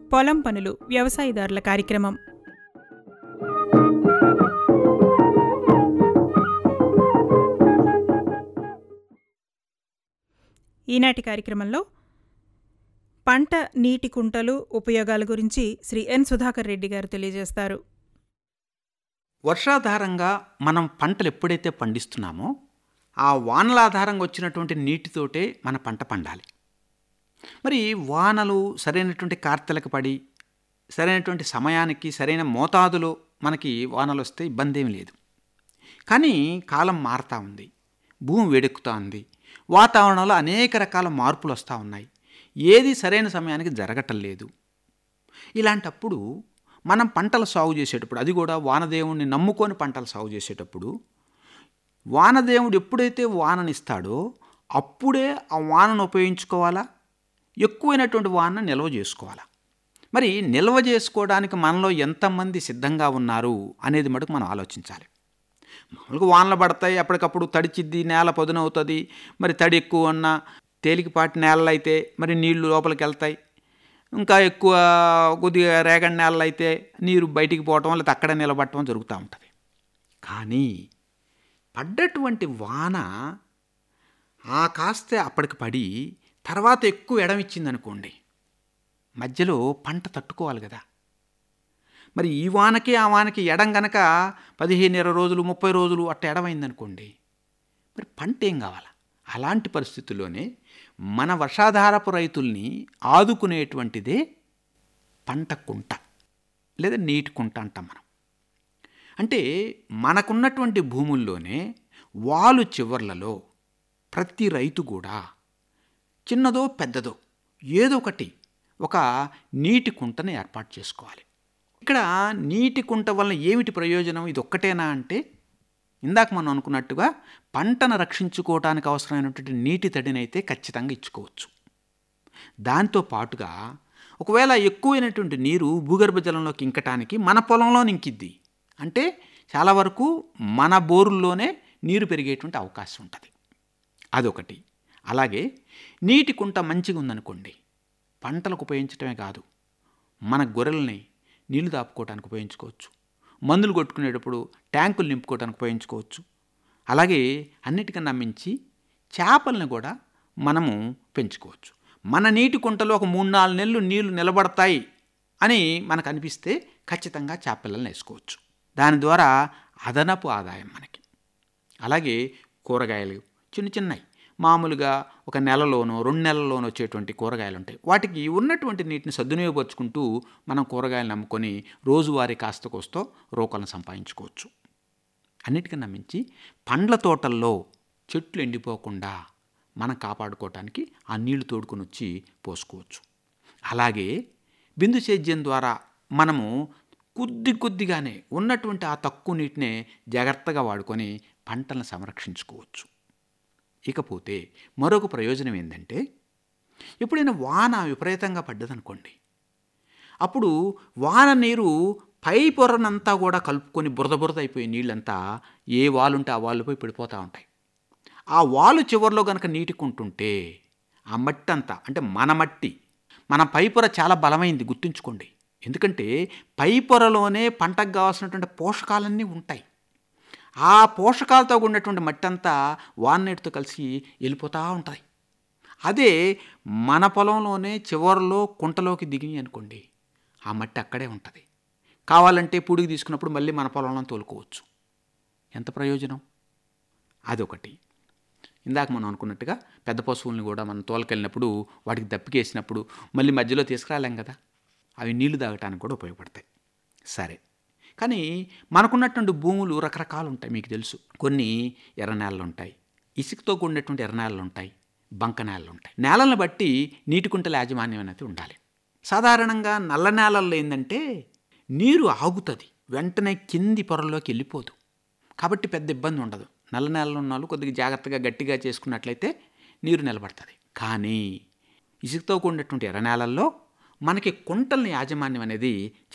పొలం పనులు వ్యవసాయదారుల కార్యక్రమం ఈనాటి కార్యక్రమంలో పంట నీటి కుంటలు ఉపయోగాల గురించి శ్రీ ఎన్ సుధాకర్ రెడ్డి గారు తెలియజేస్తారు వర్షాధారంగా మనం పంటలు ఎప్పుడైతే పండిస్తున్నామో ఆ వానల ఆధారంగా వచ్చినటువంటి నీటితోటే మన పంట పండాలి మరి వానలు సరైనటువంటి కార్తెలకు పడి సరైనటువంటి సమయానికి సరైన మోతాదులో మనకి వానలు వస్తే ఇబ్బంది ఏమీ లేదు కానీ కాలం మారుతూ ఉంది భూమి వేడెక్కుతూ ఉంది వాతావరణంలో అనేక రకాల మార్పులు వస్తూ ఉన్నాయి ఏది సరైన సమయానికి జరగటం లేదు ఇలాంటప్పుడు మనం పంటలు సాగు చేసేటప్పుడు అది కూడా వానదేవుణ్ణి నమ్ముకొని పంటలు సాగు చేసేటప్పుడు వానదేవుడు ఎప్పుడైతే వాననిస్తాడో అప్పుడే ఆ వానను ఉపయోగించుకోవాలా ఎక్కువైనటువంటి వాన నిల్వ చేసుకోవాలా మరి నిల్వ చేసుకోవడానికి మనలో ఎంతమంది సిద్ధంగా ఉన్నారు అనేది మటుకు మనం ఆలోచించాలి మామూలుగా వానలు పడతాయి అప్పటికప్పుడు తడిచిద్ది నేల పదునవుతుంది మరి తడి ఎక్కువ ఉన్న తేలికపాటి నేలలు అయితే మరి నీళ్లు లోపలికి వెళ్తాయి ఇంకా ఎక్కువ కొద్దిగా రేగడి నేలలు అయితే నీరు బయటికి పోవటం లేదా అక్కడే నిలబడటం జరుగుతూ ఉంటుంది కానీ పడ్డటువంటి వాన ఆ కాస్తే అప్పటికి పడి తర్వాత ఎక్కువ ఎడమిచ్చింది అనుకోండి మధ్యలో పంట తట్టుకోవాలి కదా మరి ఈ వానకి ఆ వానకి ఎడం గనక పదిహేను ఇరవై రోజులు ముప్పై రోజులు అట్ట ఎడమైందనుకోండి మరి పంట ఏం కావాలా అలాంటి పరిస్థితుల్లోనే మన వర్షాధారపు రైతుల్ని ఆదుకునేటువంటిదే పంట కుంట లేదా నీటి కుంట అంటాం మనం అంటే మనకున్నటువంటి భూముల్లోనే వాలు చివర్లలో ప్రతి రైతు కూడా చిన్నదో పెద్దదో ఏదో ఒకటి ఒక నీటి కుంటని ఏర్పాటు చేసుకోవాలి ఇక్కడ నీటి కుంట వలన ఏమిటి ప్రయోజనం ఇది ఒక్కటేనా అంటే ఇందాక మనం అనుకున్నట్టుగా పంటను రక్షించుకోవడానికి అవసరమైనటువంటి నీటి తడినైతే ఖచ్చితంగా ఇచ్చుకోవచ్చు దాంతో పాటుగా ఒకవేళ ఎక్కువైనటువంటి నీరు భూగర్భ జలంలోకి ఇంకటానికి మన పొలంలో ఇంకిద్ది అంటే చాలా వరకు మన బోరుల్లోనే నీరు పెరిగేటువంటి అవకాశం ఉంటుంది అదొకటి అలాగే నీటి కుంట మంచిగా ఉందనుకోండి పంటలకు ఉపయోగించడమే కాదు మన గొర్రెల్ని నీళ్లు దాపుకోవడానికి ఉపయోగించుకోవచ్చు మందులు కొట్టుకునేటప్పుడు ట్యాంకులు నింపుకోవడానికి ఉపయోగించుకోవచ్చు అలాగే అన్నిటికన్నా మించి చేపల్ని కూడా మనము పెంచుకోవచ్చు మన నీటి కుంటలో ఒక మూడు నాలుగు నెలలు నీళ్లు నిలబడతాయి అని మనకు అనిపిస్తే ఖచ్చితంగా చేపలను వేసుకోవచ్చు దాని ద్వారా అదనపు ఆదాయం మనకి అలాగే కూరగాయలు చిన్న చిన్నవి మామూలుగా ఒక నెలలోనో రెండు నెలల్లోనో వచ్చేటువంటి కూరగాయలు ఉంటాయి వాటికి ఉన్నటువంటి నీటిని సద్వినియోగపరుచుకుంటూ మనం కూరగాయలు నమ్ముకొని రోజువారీ కాస్త కోస్తో రూకలను సంపాదించుకోవచ్చు అన్నిటికన్నా మించి పండ్ల తోటల్లో చెట్లు ఎండిపోకుండా మనం కాపాడుకోవటానికి ఆ నీళ్లు తోడుకొని వచ్చి పోసుకోవచ్చు అలాగే బిందు సేద్యం ద్వారా మనము కొద్ది కొద్దిగానే ఉన్నటువంటి ఆ తక్కువ నీటినే జాగ్రత్తగా వాడుకొని పంటలను సంరక్షించుకోవచ్చు ఇకపోతే మరొక ప్రయోజనం ఏంటంటే ఎప్పుడైనా వాన విపరీతంగా పడ్డదనుకోండి అప్పుడు వాన నీరు పై పొరనంతా కూడా కలుపుకొని బురద బురద అయిపోయి నీళ్ళంతా ఏ వాలు ఉంటే ఆ వాలుపై పడిపోతూ ఉంటాయి ఆ వాలు చివరిలో కనుక నీటి కుంటుంటే ఆ మట్టి అంతా అంటే మన మట్టి మన పై పొర చాలా బలమైంది గుర్తుంచుకోండి ఎందుకంటే పై పొరలోనే పంటకు కావాల్సినటువంటి పోషకాలన్నీ ఉంటాయి ఆ పోషకాలతో ఉన్నటువంటి మట్టి అంతా వాన్నీటితో కలిసి వెళ్ళిపోతూ ఉంటాయి అదే మన పొలంలోనే చివరిలో కుంటలోకి దిగి అనుకోండి ఆ మట్టి అక్కడే ఉంటుంది కావాలంటే పూడికి తీసుకున్నప్పుడు మళ్ళీ మన పొలంలో తోలుకోవచ్చు ఎంత ప్రయోజనం అదొకటి ఇందాక మనం అనుకున్నట్టుగా పెద్ద పశువుల్ని కూడా మనం తోలకెళ్ళినప్పుడు వాటికి దప్పికేసినప్పుడు మళ్ళీ మధ్యలో తీసుకురాలేం కదా అవి నీళ్లు తాగటానికి కూడా ఉపయోగపడతాయి సరే కానీ మనకున్నటువంటి భూములు రకరకాలు ఉంటాయి మీకు తెలుసు కొన్ని ఎర్ర నేలలు ఉంటాయి ఇసుకతో కూడినటువంటి ఎర్ర నేలలు ఉంటాయి బంక నేలలు ఉంటాయి నేలలను బట్టి నీటి కుంటల యాజమాన్యం అనేది ఉండాలి సాధారణంగా నల్ల నేలల్లో ఏంటంటే నీరు ఆగుతుంది వెంటనే కింది పొరల్లోకి వెళ్ళిపోదు కాబట్టి పెద్ద ఇబ్బంది ఉండదు నల్ల నేలలో ఉన్న వాళ్ళు కొద్దిగా జాగ్రత్తగా గట్టిగా చేసుకున్నట్లయితే నీరు నిలబడుతుంది కానీ ఇసుకతో కూడినటువంటి ఎర్ర నేలల్లో మనకి కుంటల్ని యాజమాన్యం అనేది